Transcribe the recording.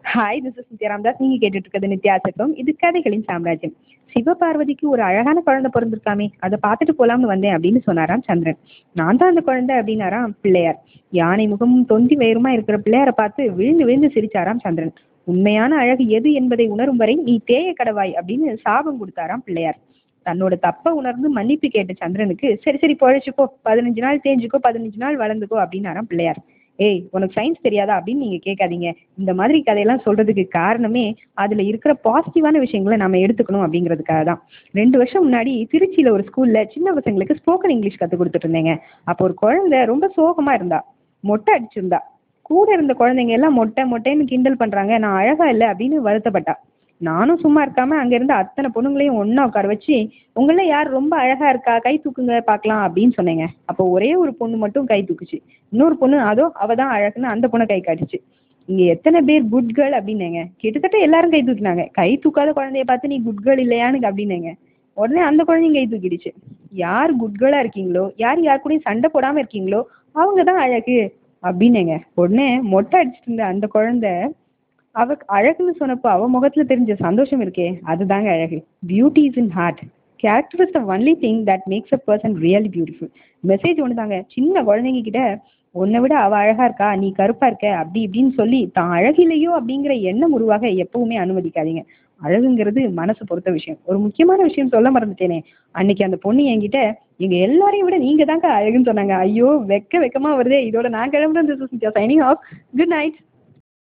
hi this is Nithya Ramdas நீங்கள் கேட்டுட்டு இருக்கிறது நித்யா சக்கம் இது கதைகளின் சாம்ராஜ்யம் சிவபார்வதிக்கு ஒரு அழகான குழந்தை பிறந்திருக்காமே அதை பார்த்துட்டு போலாம்னு வந்தேன் அப்படின்னு சொன்னாராம் சந்திரன் நான் தான் அந்த குழந்தை அப்படின்னாராம் பிள்ளையார் யானை முகமும் தொந்தி வேறுமா இருக்கிற பிள்ளையாரை பார்த்து விழுந்து விழுந்து சிரிச்சாராம் சந்திரன் உண்மையான அழகு எது என்பதை உணரும் வரை நீ தேய கடவாய் அப்படின்னு சாபம் கொடுத்தாராம் பிள்ளையார் தன்னோட தப்ப உணர்ந்து மன்னிப்பு கேட்ட சந்திரனுக்கு சரி சரி பொழைச்சுக்கோ பதினஞ்சு நாள் தேஞ்சுக்கோ பதினஞ்சு நாள் வளர்ந்துக்கோ அப்படின்னாராம் பிள்ளையார் ஏய் உனக்கு சயின்ஸ் தெரியாதா அப்படின்னு நீங்க கேட்காதீங்க இந்த மாதிரி கதையெல்லாம் சொல்றதுக்கு காரணமே அதுல இருக்கிற பாசிட்டிவான விஷயங்களை நம்ம எடுத்துக்கணும் அப்படிங்கிறதுக்காக தான் ரெண்டு வருஷம் முன்னாடி திருச்சியில ஒரு ஸ்கூல்ல சின்ன பசங்களுக்கு ஸ்போக்கன் இங்கிலீஷ் கத்து கொடுத்துட்டு இருந்தேங்க அப்போ ஒரு குழந்தை ரொம்ப சோகமா இருந்தா மொட்டை அடிச்சிருந்தா கூட இருந்த குழந்தைங்க எல்லாம் மொட்டை மொட்டைன்னு கிண்டல் பண்றாங்க நான் அழகா இல்லை அப்படின்னு வருத்தப்பட்டா நானும் சும்மா இருக்காம அங்க இருந்த அத்தனை பொண்ணுங்களையும் ஒண்ணா உட்கார வச்சு உங்கள யார் ரொம்ப அழகா இருக்கா கை தூக்குங்க பார்க்கலாம் அப்படின்னு சொன்னேங்க அப்போ ஒரே ஒரு பொண்ணு மட்டும் கை தூக்குச்சு இன்னொரு பொண்ணு அதோ அவ தான் அழகுன்னு அந்த பொண்ணை கை காட்டுச்சு இங்க எத்தனை பேர் குட் கேர்ள் அப்படின்னேங்க கிட்டத்தட்ட எல்லாரும் கை தூக்கினாங்க கை தூக்காத குழந்தைய பார்த்து நீ குட் கேர்ள் இல்லையான்னு அப்படின்னேங்க உடனே அந்த குழந்தையும் கை தூக்கிடுச்சு யார் குட் கேர்ளா இருக்கீங்களோ யார் யார் கூடயும் சண்டை போடாம இருக்கீங்களோ அவங்க தான் அழகு அப்படின்னேங்க உடனே மொட்டை அடிச்சிட்டு இருந்த அந்த குழந்தை அவ அழகுன்னு சொன்னப்போ அவ முகத்துல தெரிஞ்ச சந்தோஷம் இருக்கே அதுதாங்க அழகு beauty is in heart character is the only thing that makes a person really beautiful message ஒன்று தாங்க சின்ன குழந்தைங்க கிட்ட உன்னை விட அவ அழகா இருக்கா நீ கருப்பா இருக்க அப்படி இப்படின்னு சொல்லி தான் அழகில்லையோ அப்படிங்கிற எண்ணம் உருவாக எப்பவுமே அனுமதிக்காதீங்க அழகுங்கிறது மனசு பொறுத்த விஷயம் ஒரு முக்கியமான விஷயம் சொல்ல மறந்துட்டேனே அன்னைக்கு அந்த பொண்ணு என்கிட்ட எங்க எல்லாரையும் விட நீங்க தாங்க அழகுன்னு சொன்னாங்க ஐயோ வெக்க வெக்கமா வருதே இதோட நான் கிளம்புறேன் சைனிங் ஆஃப் குட் நைட்